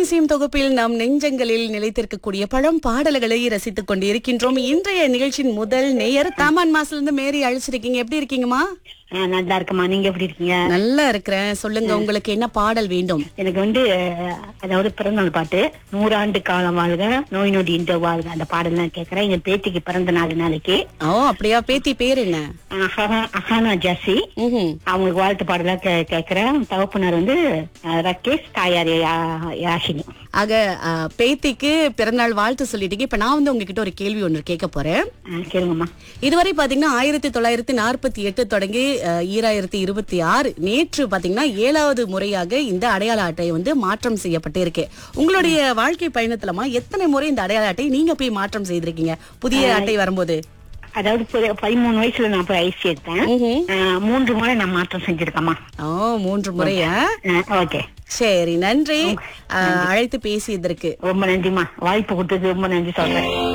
இன்னிசையும் தொகுப்பில் நம் நெஞ்சங்களில் நிலைத்திருக்கக்கூடிய பழம் பாடல்களை ரசித்துக் கொண்டிருக்கின்றோம் இன்றைய நிகழ்ச்சியின் முதல் நேயர் தாமான் மாசுல இருந்து மேரி அழைச்சிருக்கீங்க எப்படி இருக்கீங்கம்மா ஆ, நல்லா இருக்கம்மா நீங்க எப்படி இருக்கீங்க நல்லா இருக்கிறேன் சொல்லுங்க உங்களுக்கு என்ன பாடல் வேண்டும் எனக்கு வந்து அஹ், அதாவது பிறந்தநாள் பாட்டு நூறாண்டு காலம் வாழ்க நோய் நொடி இன்ற வாழ்க அந்த பாடல் நான் கேக்குறேன் என் பேத்திக்கு பிறந்த நாள் நாளைக்கு ஓ அப்படியா பேத்தி பேர் என்ன அஹா- அஹானா ஜாசி ம்ஹும். அவங்களுக்கு வாழ்த்து பாடலா கே- கேக்குறேன் தகப்பனார் வந்து அஹ், ரகேஷ் தாயார் யா- யாஷினி ஆக ஆ, பேத்திக்கு பிறந்தநாள் வாழ்த்து சொல்லிட்டீங்க இப்ப நான் வந்து உங்ககிட்ட ஒரு கேள்வி ஒன்று கேட்க போறேன் அஹ், கேளுங்கம்மா இதுவரை பாத்தீங்கன்னா ஆயிரத்தி தொள்ளாயிரத்தி நாற்பத்தி எட்டு தொடங்கி அஹ், ஈராயிரத்தி இருபத்தி ஆறு நேற்று பாத்தீங்கன்னா ஏழாவது முறையாக இந்த அடையாள அட்டை வந்து மாற்றம் செய்யப்பட்டு இருக்கு உங்களுடைய வாழ்க்கை பயணத்துலமா எத்தனை முறை இந்த அடையாள அட்டை நீங்க போய் மாற்றம் செய்திருக்கீங்க புதிய அட்டை வரும்போது அதாவது பதி- பதிமூணு வயசுல நான் போய் ஐசி எடுத்தேன் ம்ஹும். அஹ், மூன்று முறை நான் மாற்றம் செஞ்சிருக்கேம்மா ஓ மூன்று முறையா ஓகே சரி நன்றி அஹ், அழைத்து பேசியதற்கு ரொம்ப நன்றிம்மா வாய்ப்பு கொடுத்ததுக்கு ரொம்ப நன்றி சொல்றேன்